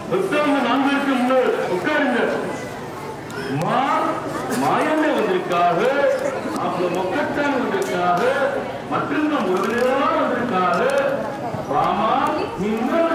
உட்கார்ந்து நான்கு முன்னாள் உட்காருங்க மா மாயண்ண வந்திருக்காக அப்புறம் மொக்கத்தான் வந்திருக்காக மற்றும் நம் உறவினரா வந்திருக்காக வாமா நீங்கள்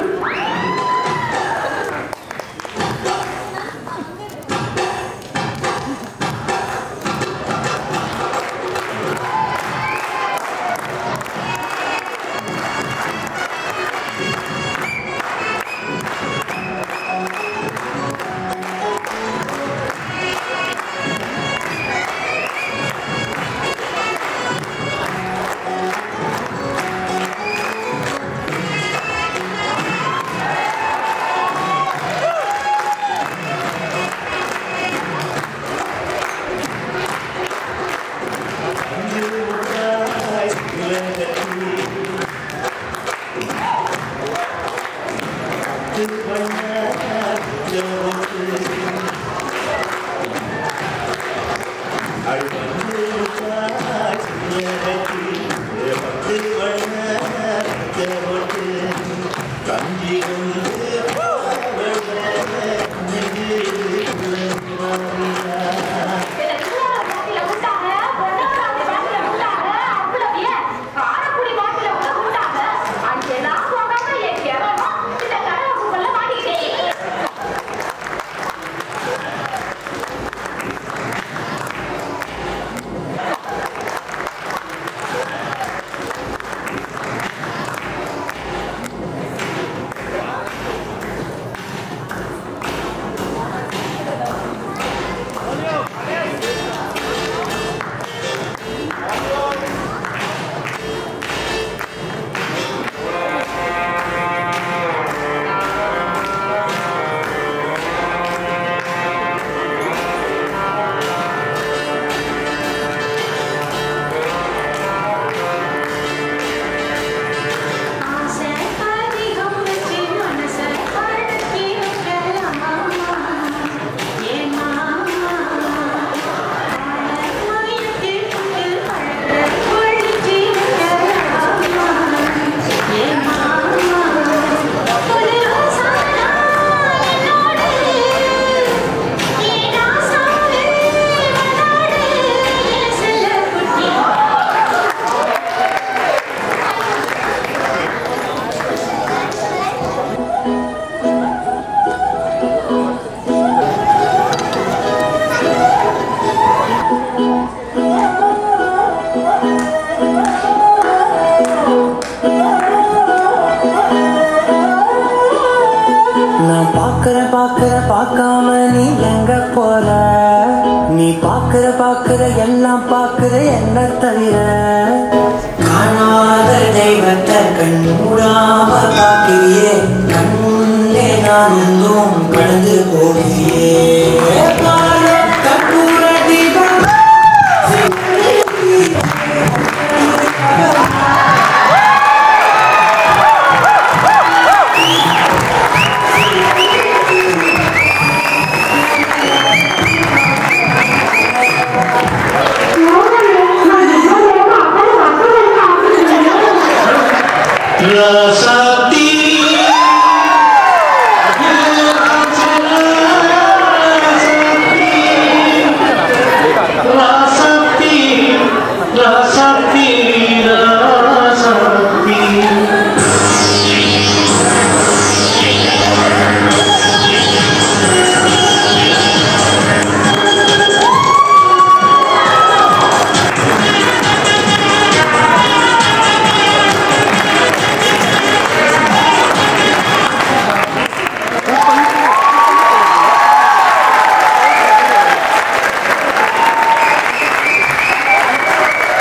நான் பாக்குற பாக்குற பார்க்காம நீ எங்க போற நீ பாக்குற பாக்குற எல்லாம் பாக்குற என்ன தவிர காணாத தெய்வத்தை கண் மூடாம பாக்கிறியே கண் முன்னே நான் எங்கும் கடந்து போகிறியே பாலம் கற்பூர தீபம் ராசாத்தி